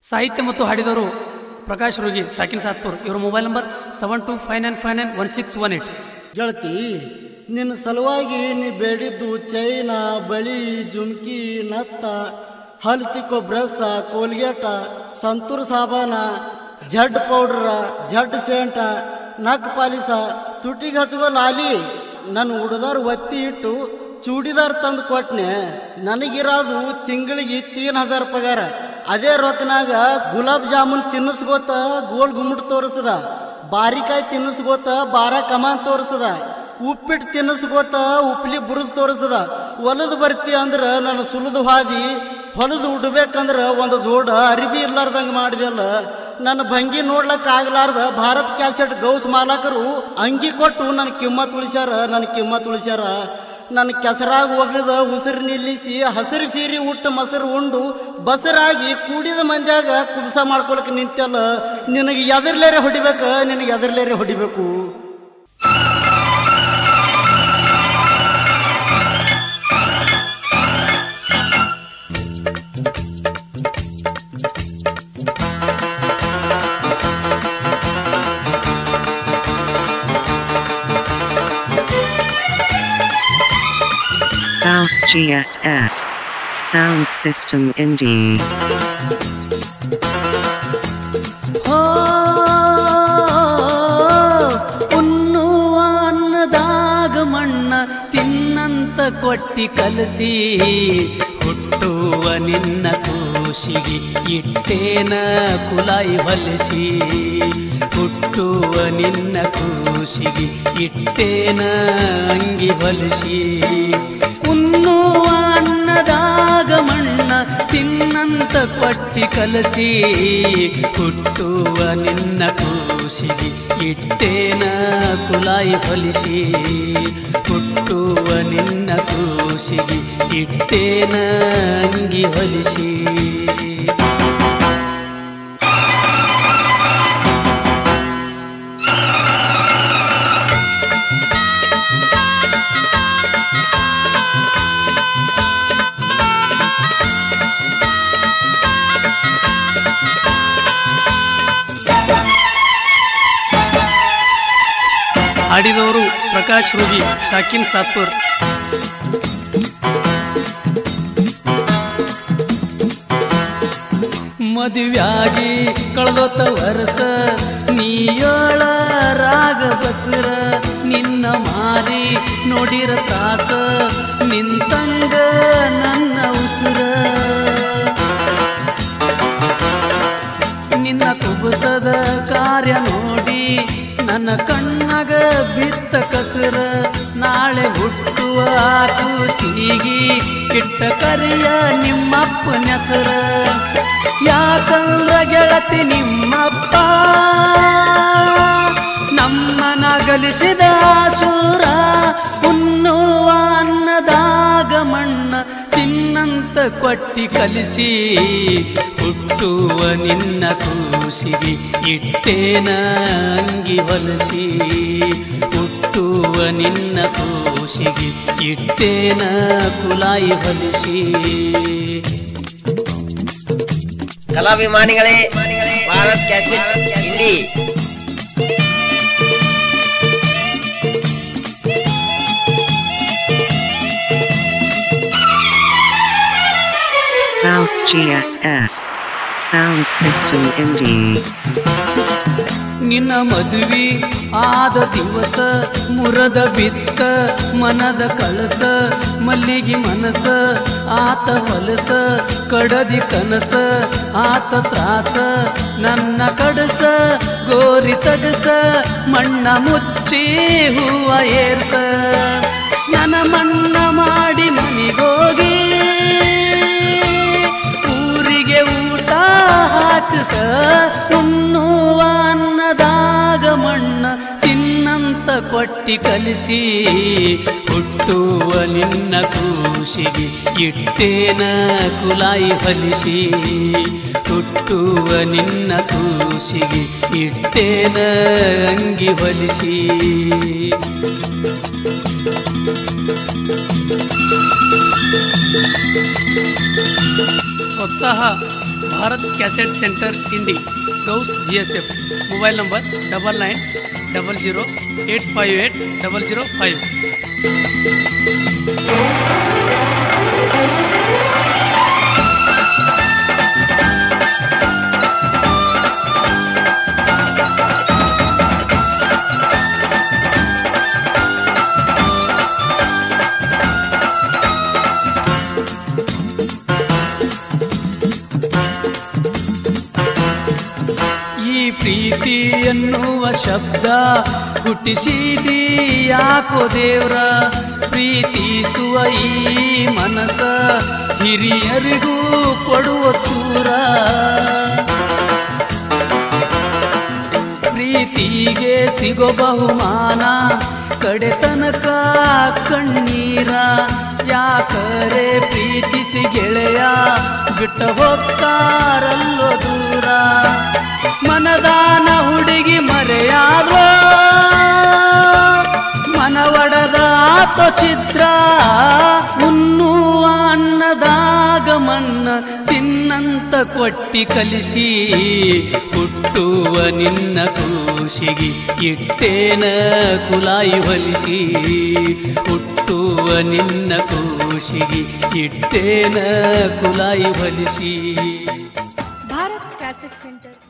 ಸಾಹಿತ್ಯ ಮತ್ತು ಹಾಡಿದವರು ಪ್ರಕಾಶ್ ರೋಗಿ ಸಾಕಿನ್ ಸಾತ್ಪುರ್ ಇವರ mobile number seven two five nine five nine one six one eight ಗೆಳತಿ ನಿನ್ನ ಸಲುವಾಗಿ ನೀ ಬೇಡಿದ್ದು ಚೈನ ಬಳಿ ಜುಮ್ಕಿ ನತ್ತ ಹಲ್ತಿಕೋ ಬ್ರಸ್ಸ ಕೋಲ್ಗೇಟ ಸಂತೂರ್ ಸಾಬಾನ ಜಡ್ ಪೌಡ್ರ ಜಡ್ ಸೇಂಟ ನಕ್ ಪಾಲಿಸ ತುಟಿಗೆ ಹಚ್ಕೋ ಲಾಲಿ ನನ್ನ ಹುಡುದಾರ್ ಒತ್ತಿ ಇಟ್ಟು ಚೂಡಿದಾರ್ ತಂದು ಕೊಟ್ನೆ ನನಗಿರೋದು ತಿಂಗಳಿಗೆ ತೀನ್ ಹಜಾರ್ ಪಗಾರ ಅದೇ ರೊಕ್ಕನಾಗ ಗುಲಾಬ್ ಜಾಮೂನ್ ತಿನ್ನಿಸ್ಗೋತ ಗೋಲ್ ಗುಮ್ಮಟ್ ತೋರಿಸದ ಬಾರಿಕಾಯಿ ತಿನ್ನಿಸ್ಗೋತ ಬಾರ ಕಮಾನ್ ತೋರಿಸದ ಉಪ್ಪಿಟ್ಟು ತಿನ್ನಿಸ್ಗೋತ ಉಪ್ಲಿ ಬುರುಸ್ ತೋರಿಸದ ಹೊಲದು ಬರ್ತಿ ಅಂದ್ರ ನನ್ನ ಸುಲಿದು ಹಾದಿ ಹೊಲದು ಉಡ್ಬೇಕಂದ್ರ ಒಂದು ಜೋಡ ಅರಿಬಿ ಇರ್ಲಾರ್ದಂಗ ಮಾಡಿದೆಲ್ಲ ನನ್ನ ಭಂಗಿ ನೋಡ್ಲಕ್ ಆಗ್ಲಾರ್ದ ಭಾರತ್ ಕ್ಯಾಸೆಟ್ ಗೌಸ್ ಮಾಲಕರು ಅಂಗಿ ಕೊಟ್ಟು ನನ್ನ ಕಿಮ್ಮತ್ ಉಳಿಸ್ಯಾರ ನನ್ನ ಕಿಮ್ಮತ್ ಉಳಿಸ್ಯಾರ ನನ್ನ ಕೆಸರಾಗ ಒಗದ ಉಸಿರು ನಿಲ್ಲಿಸಿ ಹಸಿರು ಸೀರೆ ಉಟ್ಟು ಮೊಸರು ಉಂಡು ಬಸರಾಗಿ ಕೂಡಿದ ಮಂದ್ಯಾಗ ಕುಬ್ಸ ಮಾಡ್ಕೊಳಕ್ ನಿಂತಲ್ಲ ನಿನಗೆ ಎದರ್ಲೇರೆ ಹೊಡಿಬೇಕ ನಿನಗೆ ಎದರ್ಲೇರೆ ಹೊಡಿಬೇಕು House GSF. Sound System Indie. ಹೋ ಉಣ್ಣುವ ಅನ್ನದಾಗ ಮಣ್ಣ ತಿನ್ನಂತ ಕೊಟ್ಟಿ ಕಲಸಿ ಹುಟ್ಟುವ ನಿನ್ನ ಕೂಸಿಗೆ ಇಟ್ಟೇನ ಕುಲಾಯಿ ಹೊಲಿಸಿ ಹುಟ್ಟುವ ನಿನ್ನ ಕೂಸಿಗೆ ಇಟ್ಟೇನ ಅಂಗಿ ಹೊಲಿಸಿ ಉಣ್ಣುವ ಅನ್ನದಾಗ ಮಣ್ಣ ತಿನ್ನಂತ ಕೊಟ್ಟಿ ಕಲಸಿ ಹುಟ್ಟುವ ನಿನ್ನ ಕೂಸಿಗೆ ಇಟ್ಟೇನ ಕುಲಾಯಿ ಹೊಲಿಸಿ ಹುಟ್ಟುವ ನಿನ್ನ ಕೂಸಿಗೆ ಇಟ್ಟೇನ ಅಂಗಿ ಹೊಲಿಸಿ ಹಾಡಿದವರು ಪ್ರಕಾಶ್ ರೋಗಿ ಸಾಕಿನ್ ಸಾತ್ಪುರ್ ಮದುವ್ಯಾಗಿ ಕಳೆದೋತ ವರಸ ನೀಯೋಳ ರಾಗ ಬಸರ ನಿನ್ನ ಮಾರಿ ನೋಡಿರ ತ್ರಾಸ ನಿಂತಂಗ ನನ್ನ ಉಸುರ ನಿನ್ನ ಕುಬಸದ ಕಾರ್ಯ ನೋಡಿ ನನ್ನ ಕಣ್ಣಗ ಬಿತ್ತ ಕಸರ ನಾಳೆ ಹುಟ್ಟುವ ಕೂಸಿಗಿ ಕಿಟ್ಟ ಕರಿಯ ನಿಮ್ಮಪ್ಪ ನೆಸರ ಯಾಕಂದ್ರ ಗೆಳತಿ ನಿಮ್ಮಪ್ಪ ನಮ್ಮನ ಗಲಿಸಿದ ಸೂರ ಉಣ್ಣುವ ಅನ್ನದಾಗ ಮಣ್ಣ ತಿನ್ನಂತ ಕೊಟ್ಟಿ ಕಲಿಸಿ ಹುಟ್ಟುವ ನಿನ್ನ ಕೂಸಿಗೆ ಇಟ್ಟೇನ ಅಂಗಿ ಹೊಲಸಿ ಹುಟ್ಟುವ ನಿನ್ನ ಕೂಸಿಗೆ ಇಟ್ಟೇನ ಕುಲಾಯಿ ಹೊಲಿಸಿ ಕಲಾಭಿಮಾನಿಗಳೇ Bharat cassette Hindi House GSF. Sound System Indie. ನಿನ್ನ ಮದುವೆ ಆದ ದಿವಸ ಮುರದ ಬಿತ್ತ ಮನದ ಕಳಸ ಮಲ್ಲಿಗೆ ಮನಸ ಆತ ಹೊಲಸ ಕಡದಿ ಕನಸ ಆತ ತ್ರಾಸ ನನ್ನ ಕಡಸ ಗೋರಿ ತಗಸ ಮಣ್ಣ ಮುಚ್ಚಿ ಹೂವ ಏರ್ಸ ನನ್ನ ಮಣ್ಣ ಮಾಡಿ ಮನಿಗೋಗಿ ಊರಿಗೆ ಊಟ ಹಾಕಸ ಉಣ್ಣುವ ಅನ್ನದಾಗ ಮಣ್ಣ ತಿನ್ನಂತ ಕೊಟ್ಟಿ ಕಲಿಸಿ ಹುಟ್ಟುವ ನಿನ್ನ ಕೂಸಿಗೆ ಇಟ್ಟೇನ ಕುಲಾಯಿ ಹೊಲಿಸಿ ಹುಟ್ಟುವ ನಿನ್ನ ಕೂಸಿಗೆ ಇಟ್ಟೇನ ಅಂಗಿ ಹೊಲಿಸಿ ಉತ್ಸಾಹ Bharat cassette centre Indi Ghouse G S F mobile number double nine double zero eight five eight double zero five ಈ ಪ್ರೀತಿ ಎನ್ನುವ ಶಬ್ದ ಹುಟ್ಟಿಸಿದಿ ಯಾಕೋ ದೇವ್ರ ಪ್ರೀತಿಸುವ ಈ ಮನಸ ಹಿರಿಯರಿಗೂ ಕೊಡುವ ಚೂರ ಪ್ರೀತಿಗೆ ಸಿಗೋ ಬಹುಮಾನ ಕಡೆತನಕ ಕಣ್ಣೀರ ಯಾಕರೆ ಪ್ರೀತಿಸಿ ಗೆಳೆಯ ಬಿಟ್ಟ ಹೋಗ್ತಾರಲ್ಲೋ ದೂರ ಮನದಾನ ಹುಡುಗಿ ಮರೆಯಾದ್ರೋ ಮನವಡದ ಆತೋ ಚಿತ್ರ ಉಣ್ಣುವ ಅನ್ನದಾಗ ಮಣ್ಣ ತಿನ್ನಂತ ಕೊಟ್ಟಿ ಕಲಿಸಿ ಹುಟ್ಟುವ ನಿನ್ನ ಖುಷಿಗೆ ಇಟ್ಟೇನ ಕುಲಾಯಿ ಹೊಲಿಸಿ ಹುಟ್ಟುವ ನಿನ್ನ ಖುಷಿಗೆ ಇಟ್ಟೇನ ಕುಲಾಯಿ ಹೊಲಿಸಿ ಭಾರತ್ ಕ್ಯಾಸೆಟ್ ಸೆಂಟರ್